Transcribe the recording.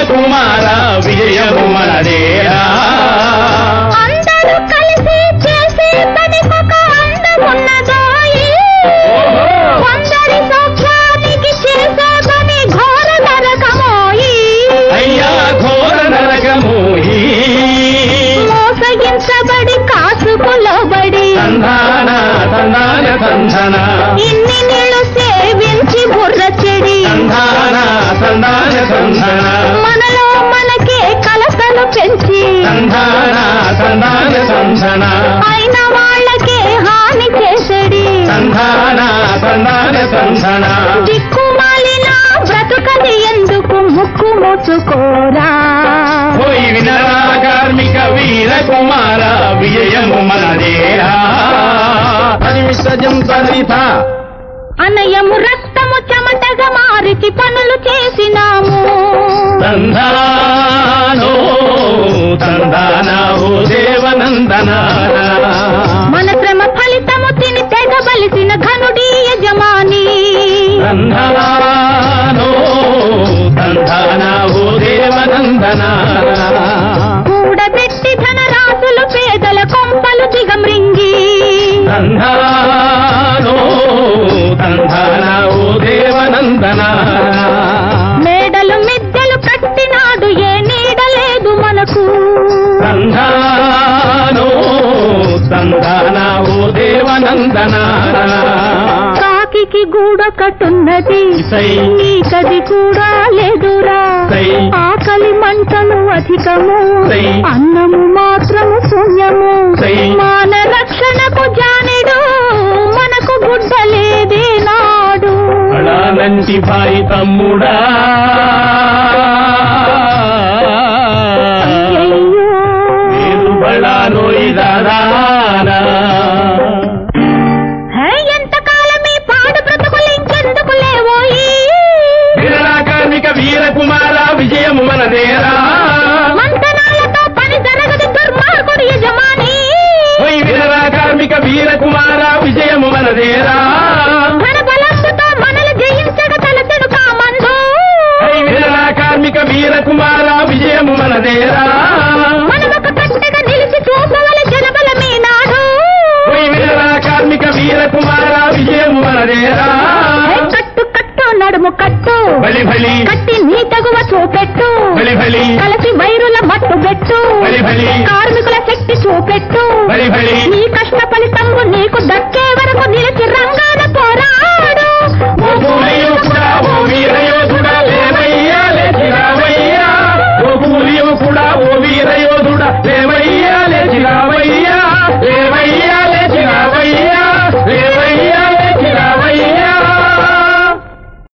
వీరకుమార విజయము మనదేరా అందరూ కలిసి చేసే పనికొక అందమున్నదోయి కొందరి సౌఖ్యానికి చేసే పని ఘోర నరకమోయి అయ్యా ఘోర నరకమోయి మోసగించబడి కాసుకు లోబడి సంధాన సంధాన సంధన ఇన్ని నీళ్లు సేవించి బుర్ర చెడి సంధాన సంధాన సంధన మనలో మనకే కలతలు పెంచి సంధాన సంధాన సంధన అయిన వాళ్ళకే హాని చేసడి సంధాన సంధాన సంధన దిక్కుమాలిన బ్రతుకది ఎందుకు ముక్కు ముచ్చుకోరా పోయి వినరా కార్మిక వీర కుమార విజయము మనదేరా పరిమిష్టజం సరిత అనయము రక్తము చెమటగా మారిచి పనులు చేసినాము తందానో తందాన ఓ దేవనందన మన శ్రమ ఫలితము తిని తెగ బలిసిన ఘనుడి యజమాని తందానో తందాన ఓ దేవనందన కూడబెట్టి ధనరాశులు పేదల కొంపలు దిగమృంగి తందానో తందాన ఓ దేవనందన మేడలు మిద్దెలు కట్టినాడు ఏ నీడ లేదు మనకు తందానో తందాన ఓ దేవనందన కాకికి గూడొకటున్నది సై నీకది కూడా లేదురా సై ఆకలి మంటలు అధికము సై. అన్నము మాత్రము శూన్యము సై. మాన రక్షణకు జానిడు మనకు గుడ్డ లేదే నాడు అలానంటి భాయి తమ్ముడా అయ్యయ్యో. నేను బళానో ఇదానా హే, ఎంతకాలం ఈ పాడు బ్రతుకులు ఇంకెందుకు లేవోయి వీరరా కార్మిక వీర కుమార విజయము మనదేరా మంతనాలతో పని జరగదు దుర్మార్గుడు యజమాని ఓయ్ వీరరా కార్మిక వీర కుమార విజయము మనదేరా ధన బలంతో మనలు జయించగ తలచెడు కామందు ఓయ్ వీరరా కార్మిక వీర కుమార విజయము మనదేరా మనమొక కట్టగా నిలిచి చూపవల జనబలమే నాడు ఓయ్ వీరరా కార్మిక వీర కుమార విజయము మనదేరా హే, కట్టు కట్టు నడుము కట్టు బలి బలి కట్టి నీ తగువ చూపెట్టు బలి బలి కలిసి వైరుల మట్టు పెట్టు బలి బలి కార్మికుల శక్తి చూపెట్టు బలి బలి నీ కష్ట ఫలితంబు నీకు దక్కే